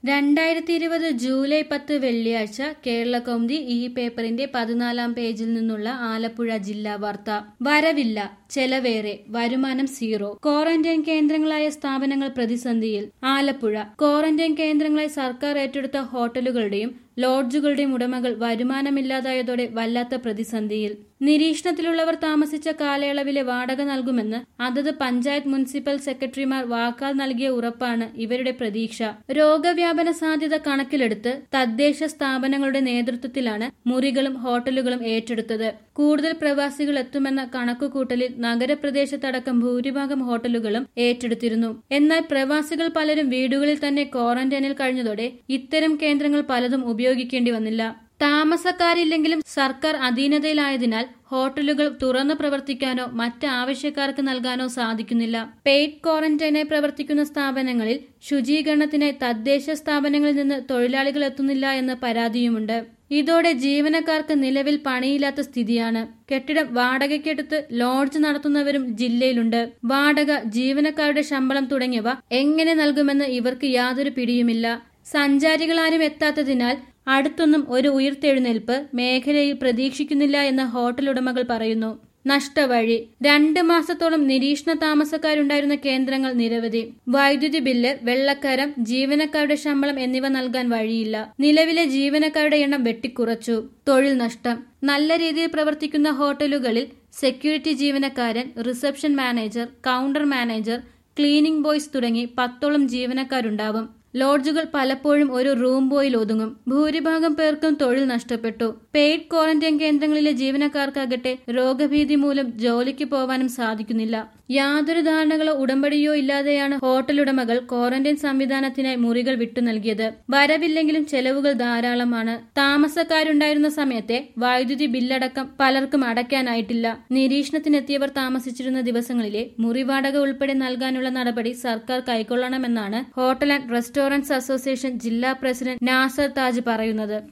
രണ്ടായിരത്തി ഇരുപത് ജൂലൈ പത്ത് വെള്ളിയാഴ്ച കേരള കൗമുദി ഈ പേപ്പറിന്റെ പതിനാലാം പേജിൽ നിന്നുള്ള ആലപ്പുഴ ജില്ലാ വാർത്ത വരവില്ല ചെലവേറെ വരുമാനം സീറോ ക്വാറന്റൈൻ കേന്ദ്രങ്ങളായ സ്ഥാപനങ്ങൾ പ്രതിസന്ധിയിൽ ആലപ്പുഴ ക്വാറന്റൈൻ കേന്ദ്രങ്ങളായി സർക്കാർ ഏറ്റെടുത്ത ഹോട്ടലുകളുടെയും ലോഡ്ജുകളുടെയും ഉടമകൾ വരുമാനമില്ലാതായതോടെ വല്ലാത്ത പ്രതിസന്ധിയിൽ നിരീക്ഷണത്തിലുള്ളവർ താമസിച്ച കാലയളവിലെ വാടക നൽകുമെന്ന് അതത് പഞ്ചായത്ത് മുനിസിപ്പൽ സെക്രട്ടറിമാർ വാക്കാൽ നൽകിയ ഉറപ്പാണ് ഇവരുടെ പ്രതീക്ഷ രോഗവ്യാപന സാധ്യത കണക്കിലെടുത്ത് തദ്ദേശ സ്ഥാപനങ്ങളുടെ നേതൃത്വത്തിലാണ് മുറികളും ഹോട്ടലുകളും ഏറ്റെടുത്തത് കൂടുതൽ പ്രവാസികൾ എത്തുമെന്ന കണക്കുകൂട്ടലിൽ നഗരപ്രദേശത്തടക്കം ഭൂരിഭാഗം ഹോട്ടലുകളും ഏറ്റെടുത്തിരുന്നു എന്നാൽ പ്രവാസികൾ പലരും വീടുകളിൽ തന്നെ ക്വാറന്റൈനിൽ കഴിഞ്ഞതോടെ ഇത്തരം കേന്ദ്രങ്ങൾ പലതും ഉപയോഗിക്കേണ്ടി വന്നില്ല താമസക്കാരില്ലെങ്കിലും സർക്കാർ അധീനതയിലായതിനാൽ ഹോട്ടലുകൾ തുറന്നു പ്രവർത്തിക്കാനോ മറ്റ് ആവശ്യക്കാർക്ക് നൽകാനോ സാധിക്കുന്നില്ല പെയ്ഡ് ക്വാറന്റൈനായി പ്രവർത്തിക്കുന്ന സ്ഥാപനങ്ങളിൽ ശുചീകരണത്തിനായി തദ്ദേശ സ്ഥാപനങ്ങളിൽ നിന്ന് തൊഴിലാളികൾ എത്തുന്നില്ല എന്ന പരാതിയുമുണ്ട് ഇതോടെ ജീവനക്കാർക്ക് നിലവിൽ പണിയില്ലാത്ത സ്ഥിതിയാണ് കെട്ടിടം വാടകയ്ക്കെടുത്ത് ലോഡ്ജ് നടത്തുന്നവരും ജില്ലയിലുണ്ട് വാടക ജീവനക്കാരുടെ ശമ്പളം തുടങ്ങിയവ എങ്ങനെ നൽകുമെന്ന് ഇവർക്ക് യാതൊരു പിടിയുമില്ല സഞ്ചാരികളാരും എത്താത്തതിനാൽ അടുത്തൊന്നും ഒരു ഉയർത്തെഴുന്നേൽപ്പ് മേഖലയിൽ പ്രതീക്ഷിക്കുന്നില്ല എന്ന് ഹോട്ടൽ ഉടമകൾ പറയുന്നു നഷ്ടവഴി രണ്ട് മാസത്തോളം നിരീക്ഷണ താമസക്കാരുണ്ടായിരുന്ന കേന്ദ്രങ്ങൾ നിരവധി വൈദ്യുതി ബില്ല് വെള്ളക്കരം ജീവനക്കാരുടെ ശമ്പളം എന്നിവ നൽകാൻ വഴിയില്ല നിലവിലെ ജീവനക്കാരുടെ എണ്ണം വെട്ടിക്കുറച്ചു തൊഴിൽ നഷ്ടം നല്ല രീതിയിൽ പ്രവർത്തിക്കുന്ന ഹോട്ടലുകളിൽ സെക്യൂരിറ്റി ജീവനക്കാരൻ reception manager counter manager cleaning boys തുടങ്ങി പത്തോളം ജീവനക്കാരുണ്ടാവും ലോഡ്ജുകൾ പലപ്പോഴും ഒരു റൂം ബോയിൽ ഒതുങ്ങും ഭൂരിഭാഗം പേർക്കും തൊഴിൽ നഷ്ടപ്പെട്ടു പെയ്ഡ് ക്വാറന്റൈൻ കേന്ദ്രങ്ങളിലെ ജീവനക്കാർക്കാകട്ടെ രോഗഭീതി മൂലം ജോലിക്ക് പോവാനും സാധിക്കുന്നില്ല യാതൊരു ധാരണകളോ ഉടമ്പടിയോ ഇല്ലാതെയാണ് ഹോട്ടൽ ഉടമകൾ ക്വാറന്റൈൻ സംവിധാനത്തിനായി മുറികൾ വിട്ടു നൽകിയത് വരവില്ലെങ്കിലും ചെലവുകൾ ധാരാളമാണ് താമസക്കാരുണ്ടായിരുന്ന സമയത്തെ വൈദ്യുതി ബില്ലടക്കം പലർക്കും അടയ്ക്കാനായിട്ടില്ല നിരീക്ഷണത്തിനെത്തിയവർ താമസിച്ചിരുന്ന ദിവസങ്ങളിലെ മുറിവാടക ഉൾപ്പെടെ നൽകാനുള്ള നടപടി സർക്കാർ കൈക്കൊള്ളണമെന്നാണ് ഹോട്ടൽ ആൻഡ് റെസ്റ്റോറന്റ്സ് അസോസിയേഷൻ ജില്ലാ പ്രസിഡന്റ് നാസർ താജ് പറയുന്നത്